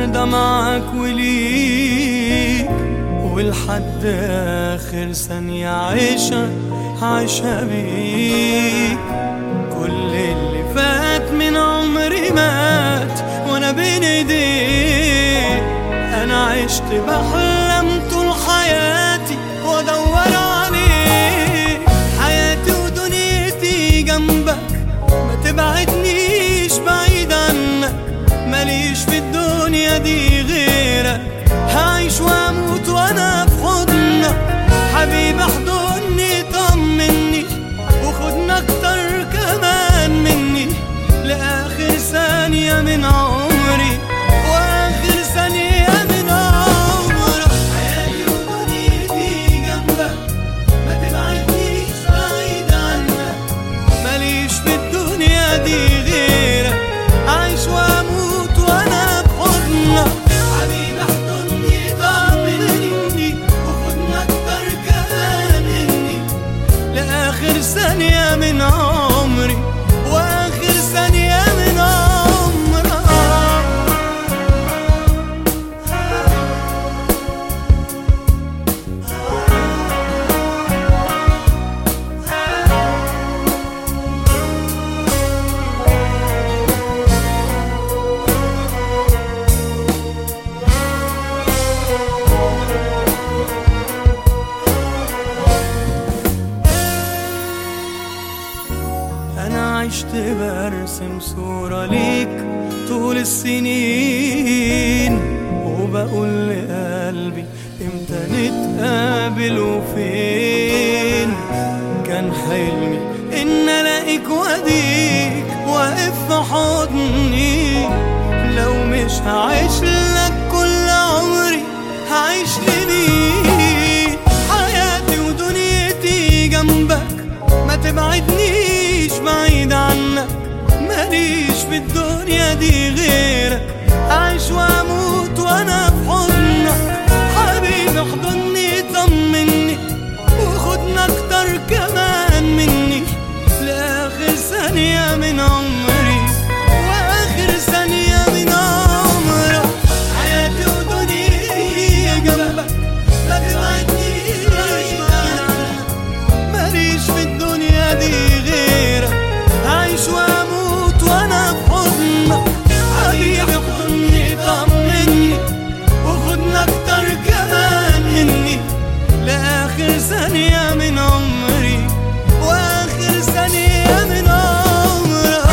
ده معاك وليك ولحد آخر ثانية عيشة عايشة بيك كل اللي فات من عمري مات وانا بين ايديك انا عشت بحلم طول حياتي وادور عليك حياتي ودنيتي جنبك ما تبعدنيش بعيد عنك ماليش في الدنيا دي غيرك هعيش واموت وانا في حضنك حبيبي احضني طمني وخدنا اكتر كمان مني لاخر ثانية من عمري واخر ثانية من عمرك حياتي ودنيتي جنبك ما تبعدنيش بعيد عنك ماليش في الدنيا دي غيرك عايش واموت وانا في حضنك حبيبي احضني طمني وخدنا اكتر كمان مني لاخر ثانية من عمري واخر ثانية من عمرك أنا عشت برسم صورة ليك طول السنين وبقول لقلبي امتى نتقابل وفين كان حلمي إن ألاقيك وأديك واقف في حضني لو مش هعيش لك كل عمري هعيش لمين حياتي ودنيتي جنبك ما تبعدنيش بعيد عنك ماليش في الدنيا دي غيرك عايش واموت وانا في حضنك حبيبي احضني طمني وخدنا اكتر كمان مني لاخر ثانية من عمري واخر ثانية من عمرك حياتي ودنيتي جنبك ما تبعدنيش بعيد عنك ماليش في الدنيا دي غيرك عايش واموت وانا في حضنك حبيبي احضني طمني وخدنا اكتر كمان مني لاخر ثانية من عمري واخر ثانية من عمرك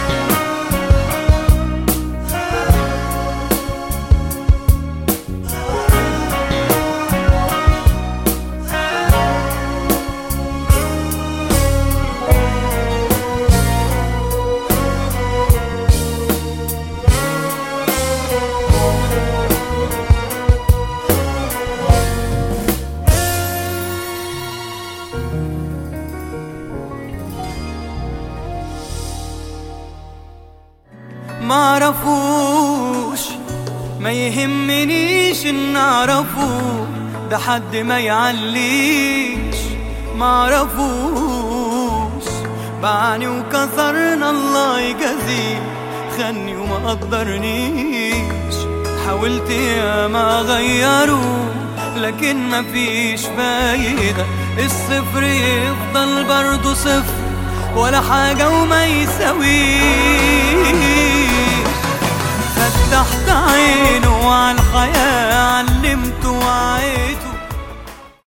معرفوش ما يهمنيش ان اعرفه ده حد ما يعليش معرفوش باعني وكسرنا الله يجازيه خاني وما قدرنيش حاولت يا ما اغيره لكن مفيش فايدة الصفر يفضل برضه صفر ولا حاجة وما يساويش فتحت عينه على الحياة علمته وعيته